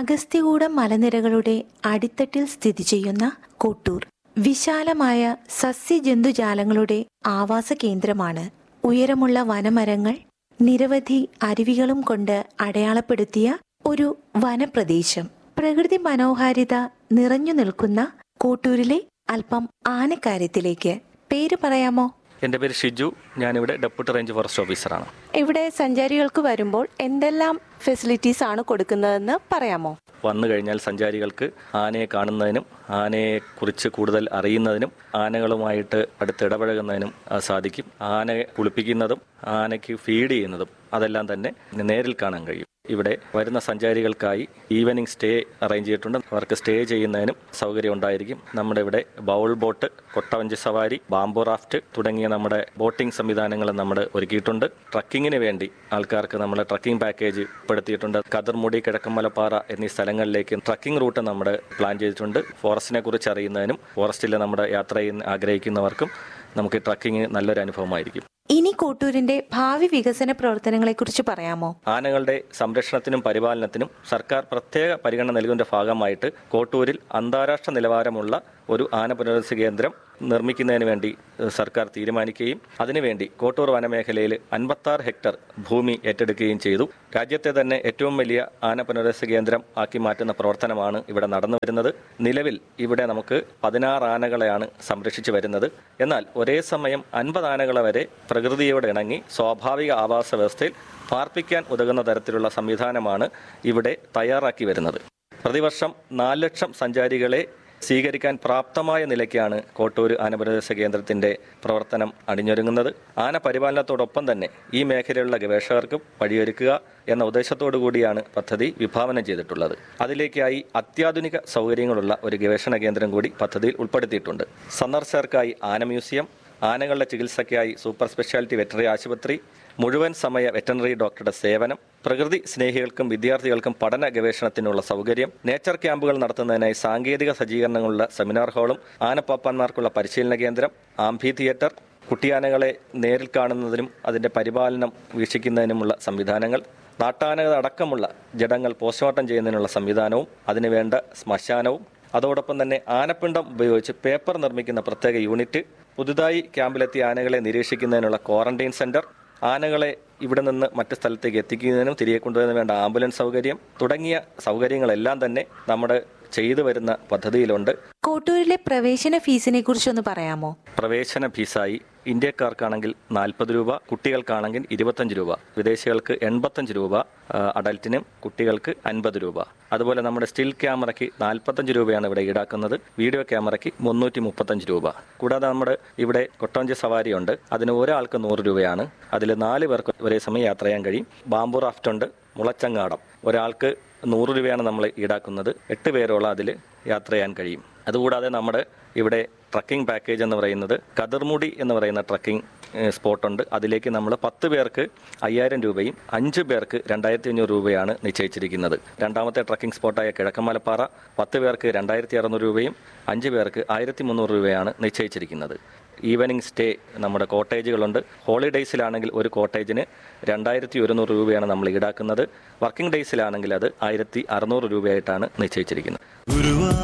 അഗസ്ത്യകൂടം മലനിരകളുടെ അടിത്തട്ടിൽ സ്ഥിതി ചെയ്യുന്ന കോട്ടൂർ വിശാലമായ സസ്യജന്തുജാലങ്ങളുടെ ആവാസ കേന്ദ്രമാണ് ഉയരമുള്ള വനമരങ്ങൾ നിരവധി അരുവികളും കൊണ്ട് അടയാളപ്പെടുത്തിയ ഒരു വനപ്രദേശം പ്രകൃതി മനോഹാരിത നിറഞ്ഞു നിൽക്കുന്ന കോട്ടൂരിലെ അല്പം ആനക്കാര്യത്തിലേക്ക് പേര് പറയാമോ എൻ്റെ പേര് ഷിജു ഞാനിവിടെ ഡെപ്യൂട്ടി റേഞ്ച് ഫോറസ്റ്റ് ഓഫീസറാണ് ഇവിടെ സഞ്ചാരികൾക്ക് വരുമ്പോൾ എന്തെല്ലാം ഫെസിലിറ്റീസ് ആണ് കൊടുക്കുന്നതെന്ന് പറയാമോ വന്നു കഴിഞ്ഞാൽ സഞ്ചാരികൾക്ക് ആനയെ കാണുന്നതിനും ആനയെ കുറിച്ച് കൂടുതൽ അറിയുന്നതിനും ആനകളുമായിട്ട് അടുത്തിടപഴകുന്നതിനും ആ, സാധിക്കും ആനയെ കുളിപ്പിക്കുന്നതും ആനയ്ക്ക് ഫീഡ് ചെയ്യുന്നതും അതെല്ലാം തന്നെ നേരിൽ കാണാൻ കഴിയും ഇവിടെ വരുന്ന സഞ്ചാരികൾക്കായി ഈവനിങ് സ്റ്റേ അറേഞ്ച് ചെയ്തിട്ടുണ്ട് അവർക്ക് സ്റ്റേ ചെയ്യുന്നതിനും സൗകര്യം ഉണ്ടായിരിക്കും നമ്മുടെ ഇവിടെ ബൗൾ ബോട്ട് കൊട്ടവഞ്ചി സവാരി ബാംബു റാഫ്റ്റ് തുടങ്ങിയ നമ്മുടെ ബോട്ടിംഗ് സംവിധാനങ്ങൾ നമ്മൾ ഒരുക്കിയിട്ടുണ്ട് ട്രക്കിങ്ങിന് വേണ്ടി ആൾക്കാർക്ക് നമ്മൾ ട്രക്കിംഗ് പാക്കേജ് ഉൾപ്പെടുത്തിയിട്ടുണ്ട് കതിർമുടി കിഴക്കമ്മലപ്പാറ എന്നീ സ്ഥലങ്ങളിലേക്ക് ട്രക്കിംഗ് റൂട്ട് നമ്മൾ പ്ലാൻ ചെയ്തിട്ടുണ്ട് ഫോറസ്റ്റിനെ കുറിച്ച് അറിയുന്നതിനും ഫോറസ്റ്റിൽ നമ്മുടെ യാത്ര ചെയ്യുന്ന ആഗ്രഹിക്കുന്നവർക്കും നമുക്ക് ട്രക്കിംഗ് നല്ലൊരു അനുഭവമായിരിക്കും ഇനി കോട്ടൂരിന്റെ ഭാവി വികസന പ്രവർത്തനങ്ങളെക്കുറിച്ച് പറയാമോ ആനകളുടെ സംരക്ഷണത്തിനും പരിപാലനത്തിനും സർക്കാർ പ്രത്യേക പരിഗണന നൽകുന്നതിന്റെ ഭാഗമായിട്ട് കോട്ടൂരിൽ അന്താരാഷ്ട്ര നിലവാരമുള്ള ഒരു ആന പുനരധിവാസ കേന്ദ്രം നിർമ്മിക്കുന്നതിന് വേണ്ടി ഏഹ്, സർക്കാർ തീരുമാനിക്കുകയും അതിനുവേണ്ടി കോട്ടൂർ വനമേഖലയിൽ അൻപത്താറ് ഹെക്ടർ ഭൂമി ഏറ്റെടുക്കുകയും ചെയ്തു രാജ്യത്തെ തന്നെ ഏറ്റവും വലിയ ആന പുനരധിവാസ കേന്ദ്രം ആക്കി മാറ്റുന്ന പ്രവർത്തനമാണ് ഇവിടെ നടന്നു വരുന്നത് നിലവിൽ ഇവിടെ നമുക്ക് പതിനാറ് ആനകളെയാണ് സംരക്ഷിച്ചു വരുന്നത് എന്നാൽ ഒരേ സമയം അൻപത് ആനകളെ വരെ പ്രകൃതിയോട് ഇണങ്ങി സ്വാഭാവിക ആവാസ വ്യവസ്ഥയിൽ പാർപ്പിക്കാൻ ഉതകുന്ന തരത്തിലുള്ള സംവിധാനമാണ് ഇവിടെ തയ്യാറാക്കി വരുന്നത് പ്രതിവർഷം നാല് ലക്ഷം സഞ്ചാരികളെ സ്വീകരിക്കാൻ പ്രാപ്തമായ നിലയ്ക്കാണ് കോട്ടൂർ ആനപരിദേശ കേന്ദ്രത്തിന്റെ പ്രവർത്തനം അണിഞ്ഞൊരുങ്ങുന്നത് ആന പരിപാലനത്തോടൊപ്പം തന്നെ ഈ മേഖലയിലുള്ള ഗവേഷകർക്കും വഴിയൊരുക്കുക എന്ന ഉദ്ദേശത്തോടു കൂടിയാണ് പദ്ധതി വിഭാവനം ചെയ്തിട്ടുള്ളത് അതിലേക്കായി അത്യാധുനിക സൗകര്യങ്ങളുള്ള ഒരു ഗവേഷണ കേന്ദ്രം കൂടി പദ്ധതിയിൽ ഉൾപ്പെടുത്തിയിട്ടുണ്ട് സന്ദർശകർക്കായി ആന മ്യൂസിയം ആനകളുടെ ചികിത്സയ്ക്കായി സൂപ്പർ സ്പെഷ്യാലിറ്റി വെറ്ററി ആശുപത്രി മുഴുവൻ സമയ വെറ്ററിനറി ഡോക്ടറുടെ സേവനം പ്രകൃതി സ്നേഹികൾക്കും വിദ്യാർത്ഥികൾക്കും പഠന ഗവേഷണത്തിനുള്ള സൗകര്യം നേച്ചർ ക്യാമ്പുകൾ നടത്തുന്നതിനായി സാങ്കേതിക സജ്ജീകരണങ്ങളുള്ള സെമിനാർ ഹാളും ആനപ്പാപ്പാന്മാർക്കുള്ള പരിശീലന കേന്ദ്രം ആംഫി തിയേറ്റർ കുട്ടിയാനകളെ നേരിൽ കാണുന്നതിനും അതിന്റെ പരിപാലനം വീക്ഷിക്കുന്നതിനുമുള്ള സംവിധാനങ്ങൾ നാട്ടാനകൾ അടക്കമുള്ള ജഡങ്ങൾ പോസ്റ്റ്മോർട്ടം ചെയ്യുന്നതിനുള്ള സംവിധാനവും അതിനുവേണ്ട ശ്മശാനവും അതോടൊപ്പം തന്നെ ആനപ്പിണ്ടം ഉപയോഗിച്ച് പേപ്പർ നിർമ്മിക്കുന്ന പ്രത്യേക യൂണിറ്റ് പുതുതായി ക്യാമ്പിലെത്തിയ ആനകളെ നിരീക്ഷിക്കുന്നതിനുള്ള ക്വാറന്റൈൻ സെന്റർ ആനകളെ ഇവിടെ നിന്ന് മറ്റ് സ്ഥലത്തേക്ക് എത്തിക്കുന്നതിനും തിരികെ കൊണ്ടുവരുന്നതിന് വേണ്ട ആംബുലൻസ് സൗകര്യം തുടങ്ങിയ സൗകര്യങ്ങളെല്ലാം തന്നെ നമ്മുടെ ചെയ്തു വരുന്ന പദ്ധതിയിലുണ്ട് കോട്ടൂരിലെ പ്രവേശന ഫീസിനെ കുറിച്ചൊന്ന് പറയാമോ പ്രവേശന ഫീസായി ഇന്ത്യക്കാർക്കാണെങ്കിൽ നാൽപ്പത് രൂപ കുട്ടികൾക്കാണെങ്കിൽ ഇരുപത്തഞ്ച് രൂപ വിദേശികൾക്ക് എൺപത്തഞ്ച് രൂപ ആ, അഡൽറ്റിനും കുട്ടികൾക്ക് അൻപത് രൂപ അതുപോലെ നമ്മുടെ സ്റ്റിൽ ക്യാമറയ്ക്ക് നാൽപ്പത്തഞ്ച് രൂപയാണ് ഇവിടെ ഈടാക്കുന്നത് വീഡിയോ ക്യാമറയ്ക്ക് മുന്നൂറ്റി മുപ്പത്തഞ്ച് രൂപ കൂടാതെ നമ്മുടെ ഇവിടെ കൊട്ടവഞ്ചി സവാരിയുണ്ട് അതിന് ഒരാൾക്ക് നൂറ് രൂപയാണ് അതിൽ നാല് പേർക്ക് ഒരേ സമയം യാത്ര ചെയ്യാൻ കഴിയും ബാംബു റാഫ്റ്റ് ഉണ്ട് മുളച്ചങ്ങാടം ഒരാൾക്ക് നൂറ് രൂപയാണ് നമ്മൾ ഈടാക്കുന്നത് എട്ട് പേരോളം അതിൽ യാത്ര ചെയ്യാൻ കഴിയും അതുകൂടാതെ നമ്മുടെ ഇവിടെ ട്രക്കിംഗ് പാക്കേജ് എന്ന് പറയുന്നത് കതിർമുടി എന്ന് പറയുന്ന ട്രക്കിംഗ് സ്പോട്ടുണ്ട് അതിലേക്ക് നമ്മൾ പത്ത് പേർക്ക് അയ്യായിരം രൂപയും അഞ്ച് പേർക്ക് രണ്ടായിരത്തി അഞ്ഞൂറ് രൂപയാണ് നിശ്ചയിച്ചിരിക്കുന്നത് രണ്ടാമത്തെ ട്രക്കിംഗ് സ്പോട്ടായ കിഴക്കമലപ്പാറ പത്ത് പേർക്ക് രണ്ടായിരത്തി അറുന്നൂറ് രൂപയും അഞ്ച് പേർക്ക് ആയിരത്തി മുന്നൂറ് രൂപയാണ് നിശ്ചയിച്ചിരിക്കുന്നത് ഈവനിങ് സ്റ്റേ നമ്മുടെ കോട്ടേജുകളുണ്ട് ഹോളിഡേയ്സിലാണെങ്കിൽ ഒരു കോട്ടേജിന് രണ്ടായിരത്തി ഒരുന്നൂറ് രൂപയാണ് നമ്മൾ ഈടാക്കുന്നത് വർക്കിംഗ് ഡേയ്സിലാണെങ്കിൽ അത് ആയിരത്തി അറുന്നൂറ് രൂപയായിട്ടാണ് നിശ്ചയിച്ചിരിക്കുന്നത് ഗുരുവാ